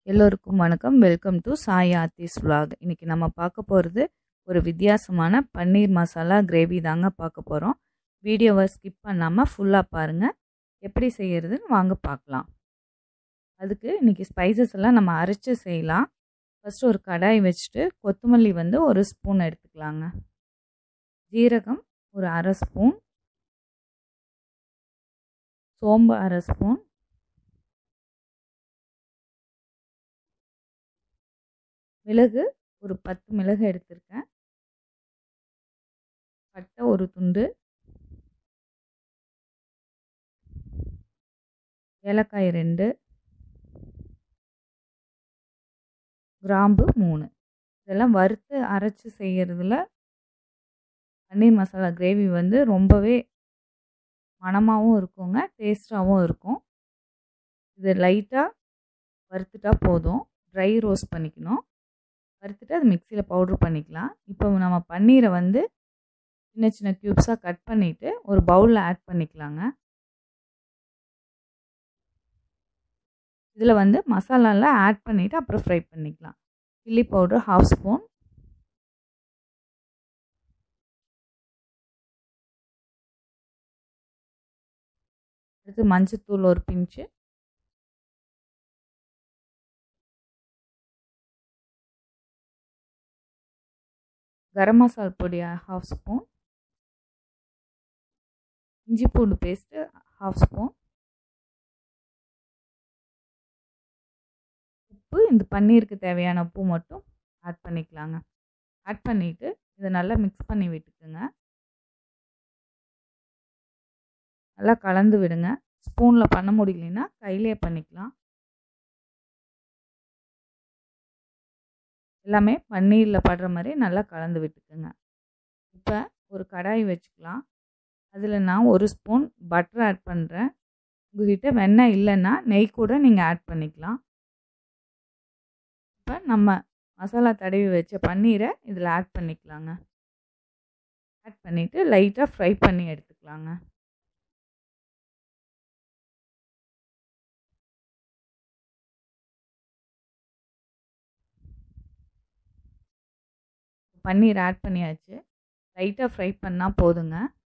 எல்லோருக்கும் வணக்கம் welcome to Sai Aarthi's vlog இன்னைக்கு நம்ம பார்க்க போகிறது ஒரு வித்தியாசமான பன்னீர் மசாலா கிரேவி தாங்க பார்க்க போகிறோம் வீடியோவை ஸ்கிப் பண்ணாமல் ஃபுல்லாக பாருங்கள் எப்படி செய்யறதுன்னு வாங்க பார்க்கலாம் அதுக்கு இன்றைக்கி ஸ்பைசஸ் எல்லாம் நம்ம அரைச்சி செய்யலாம் ஃபஸ்ட்டு ஒரு கடாய் வச்சுட்டு கொத்தமல்லி வந்து ஒரு ஸ்பூன் எடுத்துக்கலாங்க ஜீரகம் ஒரு அரை ஸ்பூன் சோம்பு அரை ஸ்பூன் மிளகு ஒரு பத்து மிளகு எடுத்திருக்கேன் பட்டை ஒரு துண்டு ஏலக்காய் ரெண்டு கிராம்பு மூணு இதெல்லாம் வறுத்து அரைச்சி செய்கிறதுல பன்னீர் மசாலா கிரேவி வந்து ரொம்பவே மணமாகவும் இருக்குங்க டேஸ்ட்டாகவும் இருக்கும் இது லைட்டாக வறுத்துட்டா போதும் ட்ரை ரோஸ்ட் பண்ணிக்கணும் வறுத்துட்டு அது மிக்சியில் பவுட்ரு பண்ணிக்கலாம் இப்போ நம்ம பன்னீரை வந்து சின்ன சின்ன க்யூப்ஸாக கட் பண்ணிவிட்டு ஒரு பவுலில் ஆட் பண்ணிக்கலாங்க இதில் வந்து மசாலாலாம் ஆட் பண்ணிவிட்டு அப்புறம் ஃப்ரை பண்ணிக்கலாம் சில்லி பவுடர் ஹாஃப் ஸ்பூன் அடுத்து மஞ்சத்தூள் ஒரு பிஞ்சு கரம் மசால் பொடி ஹாஃப் ஸ்பூன் இஞ்சி பூண்டு பேஸ்ட்டு ஹாஃப் ஸ்பூன் உப்பு இந்த பன்னீருக்கு தேவையான உப்பு மட்டும் ஆட் பண்ணிக்கலாங்க ஆட் பண்ணிவிட்டு இதை நல்லா மிக்ஸ் பண்ணி விட்டுக்குங்க நல்லா கலந்து விடுங்க ஸ்பூனில் பண்ண முடியலன்னா கையிலே பண்ணிக்கலாம் எல்லாமே பன்னீரில் படுற மாதிரி நல்லா கலந்து விட்டுக்குங்க இப்போ ஒரு கடாய் வச்சுக்கலாம் அதில் நான் ஒரு ஸ்பூன் பட்டர் ஆட் பண்ணுறேன் உங்கள்கிட்ட வெண்ணெய் இல்லைன்னா நெய் கூட நீங்கள் ஆட் பண்ணிக்கலாம் இப்போ நம்ம மசாலா தடவி வச்ச பன்னீரை இதில் ஆட் பண்ணிக்கலாங்க ஆட் பண்ணிவிட்டு லைட்டாக ஃப்ரை பண்ணி எடுத்துக்கலாங்க பன்னீர் ஆட் பண்ணியாச்சு லைட்டாக ஃப்ரை பண்ணால் போதுங்க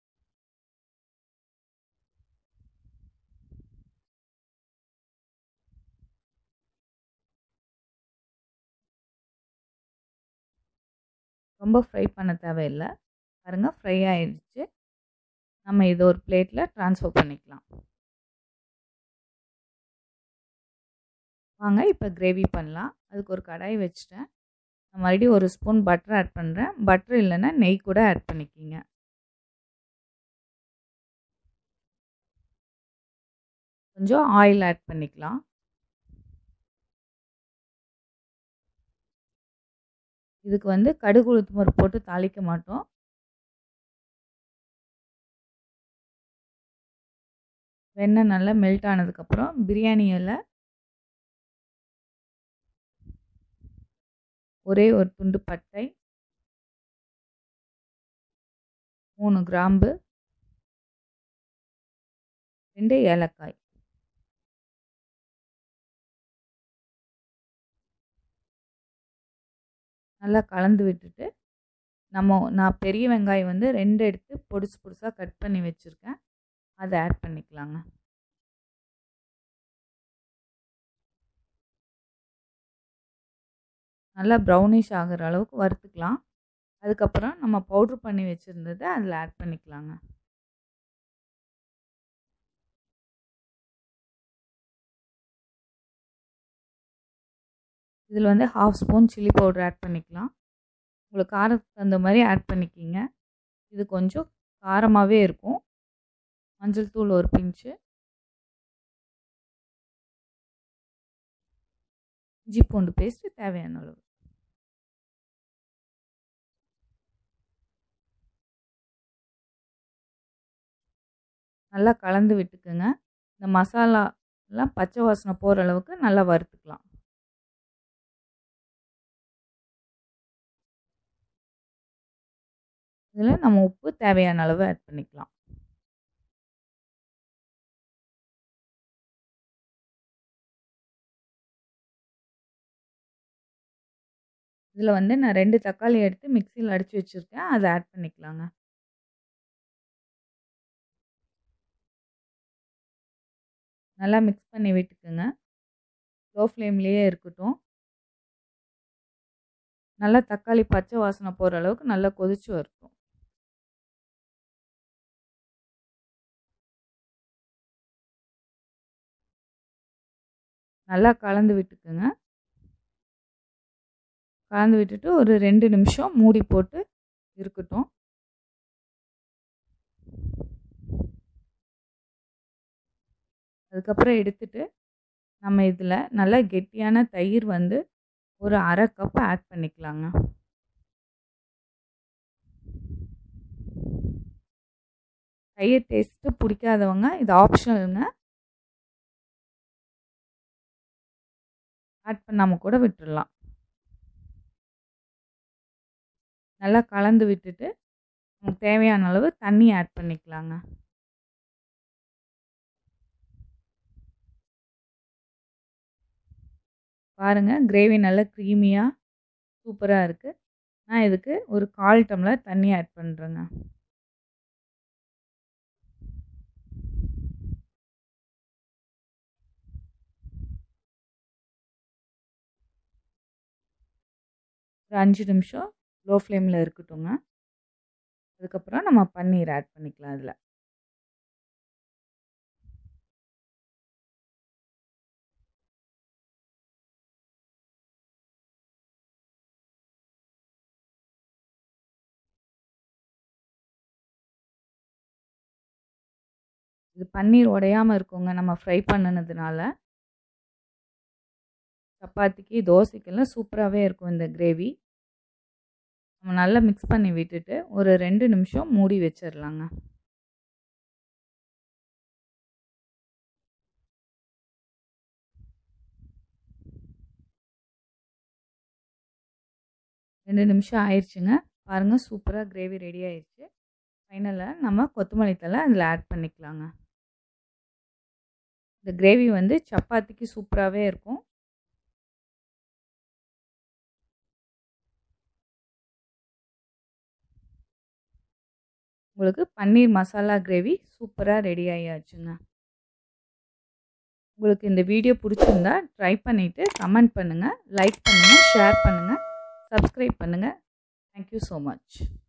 ரொம்ப ஃப்ரை பண்ண தேவையில்லை பாருங்கள் ஃப்ரை ஆயிடுச்சு நம்ம இதை ஒரு பிளேட்டில் ட்ரான்ஸ்ஃபர் பண்ணிக்கலாம் வாங்க இப்போ கிரேவி பண்ணலாம் அதுக்கு ஒரு கடாய் வச்சுட்டேன் நான் மறுபடியும் ஒரு ஸ்பூன் பட்டர் ஆட் பண்ணுறேன் பட்டர் இல்லைன்னா நெய் கூட ஆட் பண்ணிக்கிங்க கொஞ்சம் ஆயில் ஆட் பண்ணிக்கலாம் இதுக்கு வந்து கடுகு உளுத்தம்பருப்பு போட்டு தாளிக்க மாட்டோம் வெண்ணெய் நல்லா மெல்ட் ஆனதுக்கப்புறம் பிரியாணி இலை ஒரே ஒரு துண்டு பட்டை மூணு கிராம்பு ரெண்டு ஏலக்காய் நல்லா கலந்து விட்டுட்டு நம்ம நான் பெரிய வெங்காயம் வந்து ரெண்டு எடுத்து பொடிசு பொடிசாக கட் பண்ணி வச்சுருக்கேன் அதை ஆட் பண்ணிக்கலாங்க நல்லா ப்ரௌனிஷ் ஆகிற அளவுக்கு வறுத்துக்கலாம் அதுக்கப்புறம் நம்ம பவுட்ரு பண்ணி வச்சுருந்ததை அதில் ஆட் பண்ணிக்கலாங்க இதில் வந்து half spoon chilli powder add பண்ணிக்கலாம் உங்களுக்கு காரத்துக்கு தகுந்த மாதிரி ஆட் பண்ணிக்கிங்க இது கொஞ்சம் காரமாகவே இருக்கும் மஞ்சள் தூள் ஒரு பிஞ்சு இஞ்சி பூண்டு பேஸ்ட்டு தேவையான அளவு நல்லா கலந்து விட்டுக்குங்க இந்த மசாலாலாம் பச்சை வாசனை போகிற அளவுக்கு நல்லா வறுத்துக்கலாம் இதில் நம்ம உப்பு தேவையான அளவு ஆட் பண்ணிக்கலாம் இதில வந்து நான் 2 தக்காளி எடுத்து மிக்ஸியில அடிச்சு வச்சிருக்கேன். அத ஆட் பண்ணிக்கலாங்க. நல்லா மிக்ஸ் பண்ணி விட்டுக்குங்க. லோ ஃப்ளேம்லயே இருக்கட்டும். நல்லா தக்காளி பச்சை வாசனை போற அளவுக்கு நல்லா கொதிச்சு வரட்டும். நல்லா கலந்து விட்டுக்குங்க. கலந்து விட்டுட்டு ஒரு 2 நிமிஷம் மூடி போட்டு இருக்கட்டும். அதுக்கப்புறம் எடுத்துட்டு, நம்ம இதில நல்லா கெட்டியான தயிர் வந்து ஒரு 1/2 கப் ஆட் பண்ணிக்கலாங்க. தயிர் டேஸ்ட்டு புடிக்காதவங்க இது ஆப்ஷனல்ங்க. ஆட் பண்ணாம கூட விட்டுறலாம். நல்லா கலந்து விட்டுட்டு, நமக்கு தேவையான அளவு தண்ணி ஆட் பண்ணிக்கலாங்க. பாருங்க கிரேவி நல்லா க்ரீமியா சூப்பரா இருக்கு. நான் இதுக்கு ஒரு 1/4 டம்ளர் தண்ணி ஆட் பண்றேங்க. ஒரு 5 நிமிஷம் லோ ஃப்ளேம்ல இருக்கட்டுங்க. அதுக்கப்புறம் நம்ம பன்னீர் ஆட் பண்ணிக்கலாம் இதுல. இது பன்னீர் உடையாம இருக்குங்க நம்ம ஃப்ரை பண்ணுனதுனால. சப்பாத்திக்கு, தோசைக்கெல்லாம் சூப்பராவே இருக்கும் இந்த கிரேவி. நம்ம நல்லா மிக்ஸ் பண்ணி விட்டுட்டு, ஒரு 2 நிமிஷம் மூடி வச்சிரலாங்க. ரெண்டு நிமிஷம் ஆயிருச்சுங்க. பாருங்க சூப்பரா கிரேவி ரெடி ஆயிருச்சு. ஃபைனலா நம்ம கொத்தமல்லி தழை அதில ஆட் பண்ணிக்கலாங்க. இந்த கிரேவி வந்து சப்பாத்திக்கு சூப்பராவே இருக்கும். உங்களுக்கு பன்னீர் மசாலா கிரேவி சூப்பரா ரெடி ஆயாச்சுங்க. உங்களுக்கு இந்த வீடியோ புடிச்சிருந்தா ட்ரை பண்ணிட்டு கமெண்ட் பண்ணுங்க, லைக் பண்ணுங்க, ஷேர் பண்ணுங்க, சப்ஸ்கிரைப் பண்ணுங்க. Thank you so much.